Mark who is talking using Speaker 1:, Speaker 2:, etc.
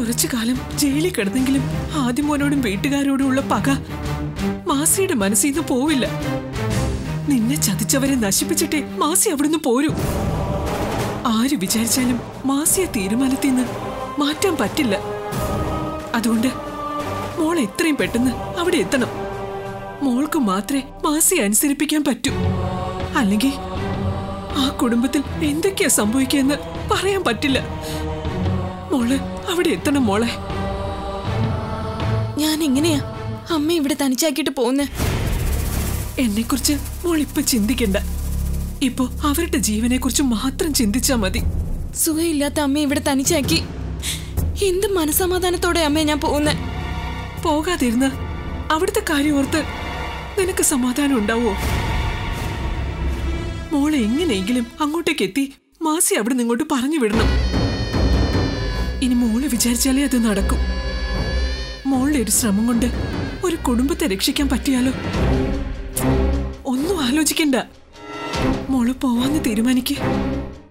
Speaker 1: കുറച്ചു കാലം ജയിലിൽ കിടന്നെങ്കിലും ആദ്യമോനോടും വീട്ടുകാരോടും ഉള്ള പക മാസിയുടെ മനസ്സിൽ നിന്ന് പോവില്ല നിന്നെ ചതിച്ചവരെ നശിപ്പിച്ചിട്ടേ മാസി അവിടുന്ന് പോരൂ ആര് വിചാരിച്ചാലും മാസിയെ തീരുമാനത്തിൽ നിന്ന് മാറ്റാൻ പറ്റില്ല അതുകൊണ്ട് മോൾ എത്രയും പെട്ടെന്ന് അവിടെ എത്തണം മോൾക്ക് മാത്രമേ മാസിയെ അനുസരിപ്പിക്കാൻ പറ്റൂ അല്ലെങ്കിൽ ആ കുടുംബത്തിൽ എന്തൊക്കെയാ സംഭവിക്കുകയെന്ന് പറയാൻ പറ്റില്ല മോള് അവിടെ എത്തണം മോളെ
Speaker 2: ഞാൻ എങ്ങനെയാ അമ്മ ഇവിടെ തനിച്ചാക്കിയിട്ട് പോകുന്നേ
Speaker 1: എന്നെക്കുറിച്ച് മോൾ ഇപ്പൊ ചിന്തിക്കണ്ട ഇപ്പോ അവരുടെ ജീവനെ കുറിച്ച് മാത്രം ചിന്തിച്ചാ മതി
Speaker 2: സുഖമില്ലാത്ത അമ്മ ഇവിടെ തനിച്ചാക്കി എന്ത് മനസമാധാനത്തോടെ അമ്മ ഞാൻ പോകുന്നേ
Speaker 1: പോകാതിരുന്ന് അവിടുത്തെ കാര്യം ഓർത്ത് നിനക്ക് സമാധാനം ഉണ്ടാവോ മോളെ എങ്ങനെയെങ്കിലും അങ്ങോട്ടേക്ക് എത്തി മാസി അവിടെ നിങ്ങോട്ട് പറഞ്ഞു വിടണം ഇനി മോള് വിചാരിച്ചാലേ അത് നടക്കും മോളുടെ ഒരു ശ്രമം കൊണ്ട് ഒരു കുടുംബത്തെ രക്ഷിക്കാൻ പറ്റിയാലോ ഒന്നും ആലോചിക്കണ്ട മോള് പോവാന്ന് തീരുമാനിക്ക്